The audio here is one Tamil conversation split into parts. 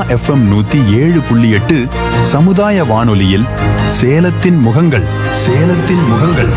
எஃப்எம் நூத்தி ஏழு புள்ளி எட்டு சமுதாய வானொலியில் சேலத்தின் முகங்கள் சேலத்தின் முகங்கள்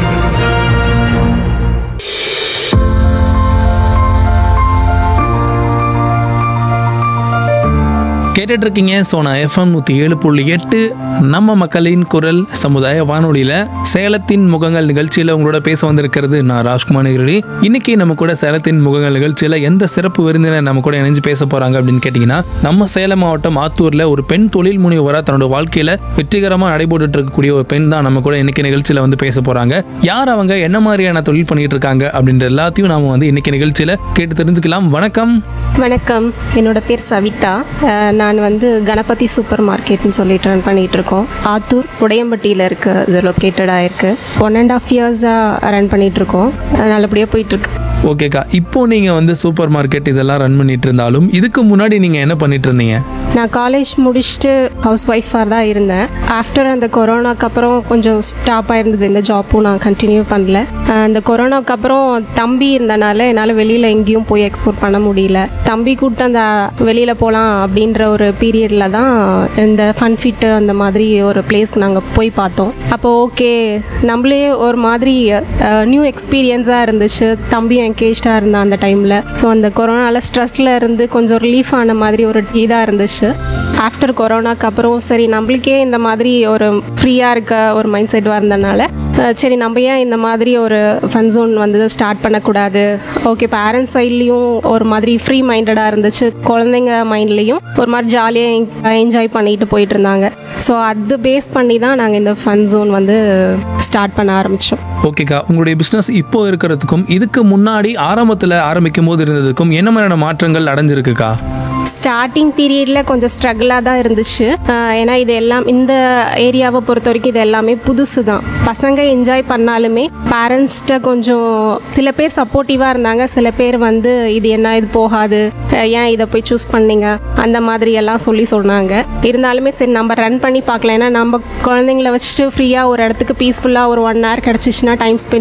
கேட்டுட்டு இருக்கீங்க சோனா எஃப்எம் நூற்றி ஏழு புள்ளி எட்டு நம்ம மக்களின் குரல் சமுதாய வானொலியில் சேலத்தின் முகங்கள் நிகழ்ச்சியில் உங்களோட பேச வந்திருக்கிறது நான் ராஜ்குமார் நிகழ்ச்சி இன்னைக்கு நம்ம கூட சேலத்தின் முகங்கள் நிகழ்ச்சியில் எந்த சிறப்பு விருந்தினர் நம்ம கூட இணைஞ்சு பேச போறாங்க அப்படின்னு கேட்டிங்கன்னா நம்ம சேலம் மாவட்டம் ஆத்தூரில் ஒரு பெண் தொழில் முனைவராக தன்னோட வாழ்க்கையில் வெற்றிகரமாக நடைபெற்றுட்டு இருக்கக்கூடிய ஒரு பெண் தான் நம்ம கூட இன்னைக்கு நிகழ்ச்சியில் வந்து பேச போறாங்க யார் அவங்க என்ன மாதிரியான தொழில் பண்ணிட்டு இருக்காங்க அப்படின்ற எல்லாத்தையும் நாம வந்து இன்னைக்கு நிகழ்ச்சியில் கேட்டு தெரிஞ்சுக்கலாம் வணக்கம் வணக்கம் என்னோட பேர் சவிதா அஹ் நான் வந்து கணபதி சூப்பர் மார்க்கெட்னு சொல்லிட்டு ரன் பண்ணிட்டு இருக்கோம் ஆத்தூர் உடையம்பட்டியில் இருக்கு இது லொக்கேட்டடாக இருக்கு ஒன் அண்ட் ஆஃப் இயர்ஸாக ரன் பண்ணிட்டு இருக்கோம் அஹ் நல்லபடியாக போயிட்டு இருக்கு ஓகேக்கா இப்போ நீங்கள் வந்து சூப்பர் மார்க்கெட் இதெல்லாம் ரன் பண்ணிட்டு இருந்தாலும் இதுக்கு முன்னாடி நீங்கள் என்ன பண்ணிட்டு இருந்தீங்க நான் காலேஜ் முடிச்சுட்டு ஹவுஸ் ஒய்ஃபாக தான் இருந்தேன் ஆஃப்டர் அந்த கொரோனாக்கு அப்புறம் கொஞ்சம் ஸ்டாப் ஆயிருந்தது இந்த ஜாப்பும் நான் கண்டினியூ பண்ணல அஹ் அந்த கொரோனாக்கு அப்புறம் தம்பி இருந்தனால என்னால் வெளியில் எங்கேயும் போய் எக்ஸ்போர்ட் பண்ண முடியல தம்பி கூப்பிட்டு அந்த வெளியில் போகலாம் அப்படின்ற ஒரு பீரியடில் தான் இந்த ஃபன் ஃபிட்டு அந்த மாதிரி ஒரு பிளேஸ்க்கு நாங்கள் போய் பார்த்தோம் அப்போ ஓகே நம்மளே ஒரு மாதிரி நியூ எக்ஸ்பீரியன்ஸாக இருந்துச்சு தம்பியும் என்கேஜ்டாக இருந்தான் அந்த டைமில் ஸோ அந்த கொரோனாவில் ஸ்ட்ரெஸ்ல இருந்து கொஞ்சம் ரிலீஃப் ஆன மாதிரி ஒரு இதாக இருந்துச்சு ஆஃப்டர் கொரோனாக்கு அப்புறம் சரி நம்மளுக்கே இந்த மாதிரி ஒரு ஃப்ரீயாக இருக்க ஒரு மைண்ட் செட் இருந்தனால அஹ் சரி நம்ம ஏன் இந்த மாதிரி ஒரு ஃபன் ஜோன் வந்து ஸ்டார்ட் பண்ணக்கூடாது ஓகே பேரண்ட்ஸ் சைட்லேயும் ஒரு மாதிரி ஃப்ரீ மைண்டடாக இருந்துச்சு குழந்தைங்க மைண்ட்லேயும் ஒரு மாதிரி ஜாலியாக என்ஜாய் பண்ணிட்டு போயிட்டு இருந்தாங்க ஸோ அது பேஸ் பண்ணி தான் நாங்கள் இந்த ஃபன் ஜோன் வந்து ஸ்டார்ட் பண்ண ஆரம்பித்தோம் ஓகேக்கா உங்களுடைய பிஸ்னஸ் இப்போ இருக்கிறதுக்கும் இதுக்கு முன்னாடி ஆரம்பத்தில் ஆரம்பிக்கும் போது இருந்ததுக்கும் என்ன மாதிரியான மாற்றங்கள் அடைஞ்சிருக்குக்கா ஸ்டார்டிங் பீரியடில் கொஞ்சம் ஸ்ட்ரகிளாக தான் இருந்துச்சு ஆஹ் ஏன்னா இது எல்லாம் இந்த ஏரியாவை பொறுத்த வரைக்கும் இது எல்லாமே புதுசு தான் பசங்க என்ஜாய் பண்ணாலுமே பேரண்ட்ஸ்கிட்ட கொஞ்சம் சில பேர் சப்போர்ட்டிவாக இருந்தாங்க சில பேர் வந்து இது என்ன இது போகாது அஹ் ஏன் இதை போய் சூஸ் பண்ணீங்க அந்த மாதிரி எல்லாம் சொல்லி சொன்னாங்க இருந்தாலுமே சரி நம்ம ரன் பண்ணி பார்க்கலாம் ஏன்னா நம்ம குழந்தைங்கள வச்சுட்டு ஃப்ரீயாக ஒரு இடத்துக்கு பீஸ்ஃபுல்லாக ஒரு ஒன் ஹவர் கிடச்சிச்சின்னா டைம் ஸ்பெண்ட்